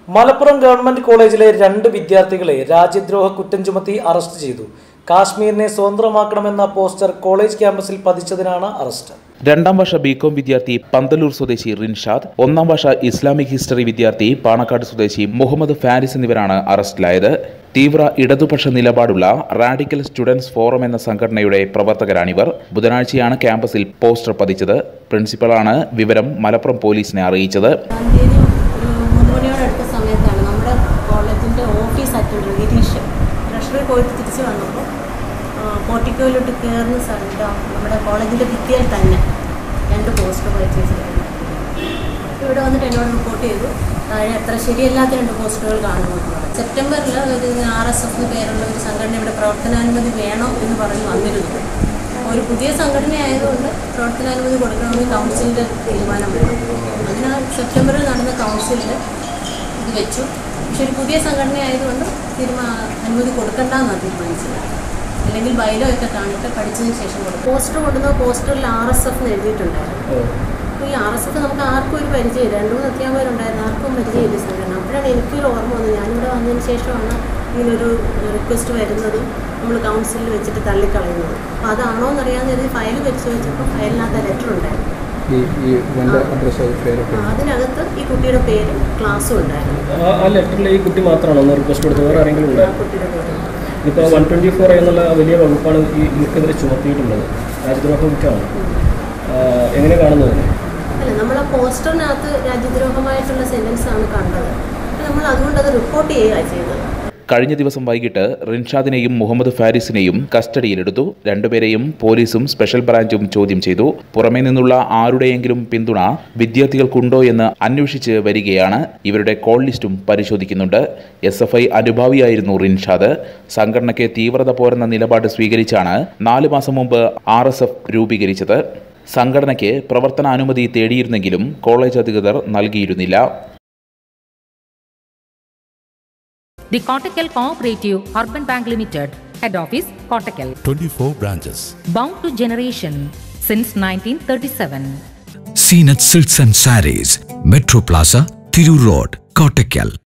Malappuram government കോളേജിലെ രണ്ട് വിദ്യാർത്ഥികളെ രാജ്യദ്രോഹ കുറ്റം ചുമത്തി അറസ്റ്റ് ചെയ്തു കാശ്മീരിനെ സ്വതന്ത്രമാക്കണമെന്ന പോസ്റ്റർ കോളേജ് ക്യാമ്പസിൽ പതിച്ചതിനാണ് അറസ്റ്റ് രണ്ടാം വർഷ ബികോം വിദ്യാർത്ഥി പന്തലൂർ സ്വദേശി റിൻഷാദ് ഒന്നാം വർഷ ഇസ്ലാമിക് ഹിസ്റ്ററി വിദ്യാർത്ഥി പാണക്കാട് സ്വദേശി മുഹമ്മദ് ഫാരിസ് എന്നിവരാണ് അറസ്റ്റിലായത് തീവ്ര ഇടതുപക്ഷ നിലപാടുള്ള റാഡിക്കൽ സ്റ്റുഡൻസ് ഫോറം എന്ന സംഘടനയുടെ പ്രവർത്തകരാണിവർ ബുധനാഴ്ചയാണ് ക്യാമ്പസിൽ പോസ്റ്റർ പതിച്ചത് പ്രിൻസിപ്പളാണ് വിവരം മലപ്പുറം പോലീസിനെ അറിയിച്ചത് തീയതി ഒരു മൂന്ന് മണിയോട് അടുത്ത സമയത്താണ് നമ്മുടെ കോളേജിൻ്റെ ഓഫീസ് അറ്റൻഡർ ഗിരീഷ് ട്രഷറി പോയിട്ട് തിരിച്ച് വന്നപ്പോൾ പോർട്ടിക്കോയിലോട്ട് കയറുന്ന സ്ഥലത്ത് നമ്മുടെ കോളേജിൻ്റെ ഭിത്തിയിൽ തന്നെ രണ്ട് പോസ്റ്റർ പർച്ചേസിലായിരുന്നു ഇവിടെ വന്നിട്ട് എന്നോട് റിപ്പോർട്ട് ചെയ്തു താഴെ അത്ര ശരിയല്ലാത്ത രണ്ട് പോസ്റ്ററുകൾ കാണുന്നു എന്ന് പറഞ്ഞു. സെപ്റ്റംബറിൽ ഒരു ആർ എസ് എഫ് പേരുള്ള ഒരു സംഘടന ഇവിടെ പ്രവർത്തനാനുമതി വേണം എന്ന് പറഞ്ഞ് വന്നിരുന്നു ഒരു പുതിയ സംഘടന ആയതുകൊണ്ട് പ്രവർത്തനാനുമതി കൊടുക്കണമെന്ന് കൗൺസിലിൻ്റെ തീരുമാനം വേണം അങ്ങനെ സെപ്റ്റംബറിൽ നടന്ന കൗൺസിലിൽ ഇത് വെച്ചു പക്ഷെ ഒരു പുതിയ സംഘടന ആയതുകൊണ്ട് തീരുമാ അനുമതി കൊടുക്കണ്ടെന്നാണ് തീരുമാനിച്ചത് അല്ലെങ്കിൽ ബൈലോ ഒക്കെ കാണിട്ട് പഠിച്ചതിന് ശേഷം കൊടുക്കും പോസ്റ്റർ കൊണ്ടുവന്ന പോസ്റ്ററിൽ ആർ എസ് എഫ് എന്ന് എഴുതിയിട്ടുണ്ടായിരുന്നു അപ്പോൾ ഈ ആർ എസ് എഫ് നമുക്ക് ആർക്കും ഒരു പരിചയമില്ല രണ്ട് മൂന്ന് അധ്യാപകരുണ്ടായിരുന്നു ആർക്കും പരിചയമില്ല സംഘടന അപ്പോഴാണ് എനിക്കൊരു ഓർമ്മ വന്നത് ഞാനിവിടെ വന്നതിന് ശേഷമാണ് ഇങ്ങനൊരു റിക്വസ്റ്റ് വരുന്നതും നമ്മൾ കൗൺസിലിൽ വെച്ചിട്ട് തള്ളിക്കളയുന്നത് അപ്പോൾ അതാണോ എന്നറിയാമെന്ന് കരുതി ഫയൽ പരിശോധിച്ചപ്പോൾ ഫയലിനകത്ത് ലെറ്റർ ഉണ്ടായിരുന്നു ഈ ഈ ഇവൻ്റെ അഡ്രസ്സ് പേരൊക്കെ ആ, അതിനകത്ത് ഈ കുട്ടിയുടെ പേരും ക്ലാസ്സും ഉണ്ടായിരുന്നു ആ- ആ ലെറ്ററിൽ ഈ കുട്ടി മാത്രമാണോ ഒന്ന് റിക്വസ്റ്റ് കൊടുത്തത് വേറെ ആരെങ്കിലും ആ ഉണ്ടായിരുന്നു കുട്ടിയുടെ പേര് ഇപ്പോൾ വൺ ട്വൻറ്റി ഫോർ എന്നുള്ള വലിയ വകുപ്പാണ് ഈ ഇവർക്കെതിരെ ചുമത്തിയിട്ടുള്ളത് രാജ്യദ്രോഹ കുറ്റമാണ് ആ, എങ്ങനെ കാണുന്നത് അല്ല നമ്മൾ ആ പോസ്റ്ററിനകത്ത് രാജ്യദ്രോഹമായിട്ടുള്ള സെൻറ്റൻസ് ആണ് കണ്ടത് അപ്പോൾ നമ്മൾ അതുകൊണ്ട് അത് റിപ്പോർട്ട് ചെയ്യുക ചെയ്തത് കഴിഞ്ഞ ദിവസം വൈകിട്ട് റിൻഷാദിനെയും മുഹമ്മദ് ഫാരിസിനെയും കസ്റ്റഡിയിലെടുത്തു രണ്ടുപേരെയും പോലീസും സ്പെഷ്യൽ ബ്രാഞ്ചും ചോദ്യം ചെയ്തു പുറമേ നിന്നുള്ള ആരുടെയെങ്കിലും പിന്തുണ വിദ്യാർത്ഥികൾക്കുണ്ടോ എന്ന് അന്വേഷിച്ച് വരികയാണ് ഇവരുടെ കോൾ ലിസ്റ്റും പരിശോധിക്കുന്നുണ്ട് എസ് എഫ് ഐ അനുഭാവിയായിരുന്നു റിൻഷാദ് സംഘടനയ്ക്ക് തീവ്രത പോരെന്ന നിലപാട് സ്വീകരിച്ചാണ് നാല് മാസം മുമ്പ് ആർ എസ് എഫ് രൂപീകരിച്ചത് സംഘടനയ്ക്ക് പ്രവർത്തനാനുമതി തേടിയിരുന്നെങ്കിലും കോളേജ് അധികൃതർ നൽകിയിരുന്നില്ല The Kottakkal Cooperative Urban Bank Limited, Head Office, Kottakkal. 24 branches. Bound to generation since 1937. Seen at Silks and Saris, Metro Plaza, Thiru Road, Kottakkal.